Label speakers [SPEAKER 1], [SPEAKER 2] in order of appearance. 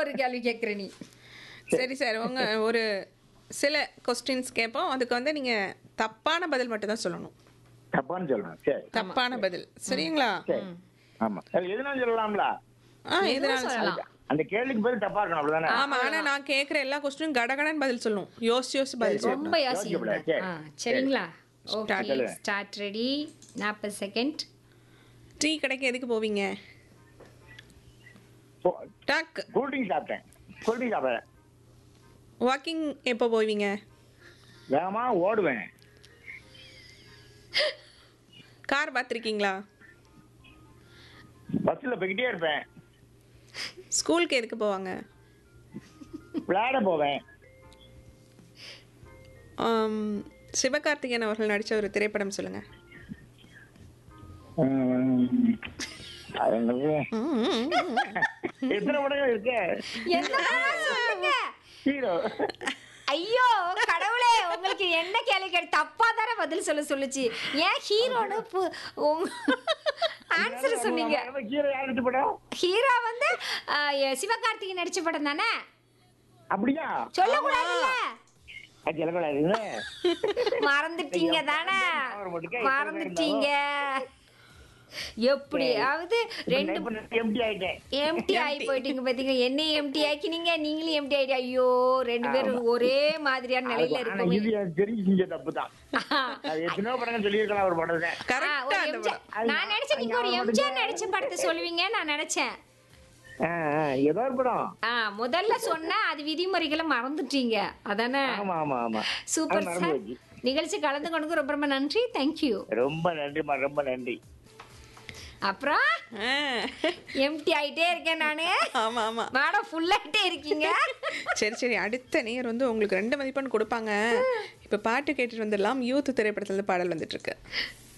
[SPEAKER 1] ஒரு கேள்வி கேட்குற நீ
[SPEAKER 2] சரி சார் உங்க ஒரு சில கொஸ்டின்ஸ் கேட்போம் அதுக்கு வந்து நீங்க தப்பான பதில் மட்டும் தான் சொல்லணும்
[SPEAKER 3] தப்பான்னு சொல்லணும் சரி
[SPEAKER 2] தப்பான பதில் சரிங்களா
[SPEAKER 3] சரி ஆமா அது எதுனாலும் சொல்லலாம்ல
[SPEAKER 2] ஆ இதனால
[SPEAKER 1] சொல்லலாம்
[SPEAKER 3] அந்த கேள்விக்கு பதில் தப்பா இருக்கணும் அப்படிதானே
[SPEAKER 2] ஆமா ஆனா நான் கேக்குற எல்லா கொஸ்டினும் கடகடன் பதில் சொல்லணும் யோசிச்சு யோசிச்சு பதில் சொல்லணும்
[SPEAKER 1] ரொம்ப யோசிக்கக்கூடாது
[SPEAKER 3] சரி.
[SPEAKER 1] ஆ சரிங்களா ஓகே
[SPEAKER 3] சொல்லுங்க.
[SPEAKER 1] ஸ்டார்ட் ரெடி நாற்பது செகண்ட்
[SPEAKER 2] டீ கடைக்கு எதுக்கு போவீங்க டக்
[SPEAKER 3] கூல்ட்ரிங்க் சாப்பிட்டேன் கூல்ட்ரிங்க் சாப்பிட்டேன்
[SPEAKER 2] வாக்கிங் எப்போ போவீங்க
[SPEAKER 3] வேகமா ஓடுவேன்
[SPEAKER 2] கார் பார்த்துருக்கீங்களா
[SPEAKER 3] பஸ்ல போய்கிட்டே இருப்பேன்
[SPEAKER 2] ஸ்கூலுக்கு எதுக்கு போவாங்க
[SPEAKER 3] விளையாட போவேன்
[SPEAKER 2] ஆம், சிவகார்த்திகேயன் அவர்கள் நடிச்ச ஒரு திரைப்படம் சொல்லுங்க
[SPEAKER 3] உம், அது என்னது? எத்தனை படங்கள் இருக்கு
[SPEAKER 1] சொல்லுங்க
[SPEAKER 3] ஹீரோ
[SPEAKER 1] ஐயோ கடவுளே உங்களுக்கு என்ன கேள்வி கேட்டு தப்பா தானே பதில் சொல்ல சொல்லுச்சு ஏன் ஹீரோன்னு ஆன்சர் சொன்னீங்க
[SPEAKER 3] ஹீரோ யார் எடுத்து படம்
[SPEAKER 1] ஹீரோ வந்து ஆ, எ- சிவகார்த்திகேயன் நடிச்ச படம் தானே
[SPEAKER 3] அப்படியா
[SPEAKER 1] சொல்லக்கூடாதுல்ல
[SPEAKER 3] அது சொல்லக்கூடாதுங்க
[SPEAKER 1] மறந்துட்டீங்க தானே
[SPEAKER 3] அவர் மட்டும்
[SPEAKER 1] மறந்துட்டீங்க எப்படியாவது ரெண்டு
[SPEAKER 3] எம்டி ஆயிட்டேன்
[SPEAKER 1] எம்டி ஆகி போயிட்டீங்க பாத்தீங்க என்ன எம்டி ஆக்கினீங்க நீங்களும் எம்டி ஆயிட்டீங்க ஐயோ ரெண்டு பேரும் ஒரே மாதிரியான நிலையில
[SPEAKER 3] ஆனா
[SPEAKER 1] இருக்கோமே
[SPEAKER 3] இது எனக்கு தெரிஞ்சு செஞ்ச தப்பு தான் அது எத்தனையோ படங்கள் சொல்லியிருக்கலாம் ஒரு படம் தான்
[SPEAKER 1] ஆ,
[SPEAKER 2] கரெக்டா
[SPEAKER 1] ஒரு
[SPEAKER 2] அந்த
[SPEAKER 1] எம்ஜிஆர்.
[SPEAKER 2] படம்
[SPEAKER 1] நான் நினைச்சேன் நீங்க ஒரு எம்ஜிஆர் நடிச்ச படத்தை சொல்லுவீங்க நான் நினைச்சேன்
[SPEAKER 3] ஆ, ஆ, ஏதோ ஒரு படம்
[SPEAKER 1] ஆ முதல்ல சொன்னா அது விதிமுறைகளை மறந்துட்டீங்க அதானே
[SPEAKER 3] ஆமா ஆமா ஆமா
[SPEAKER 1] சூப்பர்
[SPEAKER 3] அது மறந்து
[SPEAKER 1] சார்
[SPEAKER 3] போச்சு.
[SPEAKER 1] நிகழ்ச்சி கலந்து கொண்டு ரொம்ப ரொம்ப நன்றி தேங்க்யூ
[SPEAKER 3] ரொம்ப நன்றிமா ரொம்ப நன்றி
[SPEAKER 1] அப்புறம்
[SPEAKER 2] ஆ.
[SPEAKER 1] எம்டி ஆயிட்டே இருக்கேன் நானு
[SPEAKER 2] ஆமா ஆமா
[SPEAKER 1] மேடம் ஃபுல் ஆயிட்டே இருக்கீங்க
[SPEAKER 2] சரி சரி அடுத்த நேர் வந்து உங்களுக்கு ரெண்டு மதிப்பெண் கொடுப்பாங்க இப்ப பாட்டு கேட்டுட்டு வந்துடலாம் யூத் திரைப்படத்துல இருந்து பாடல் வந்துட்டு இருக்கு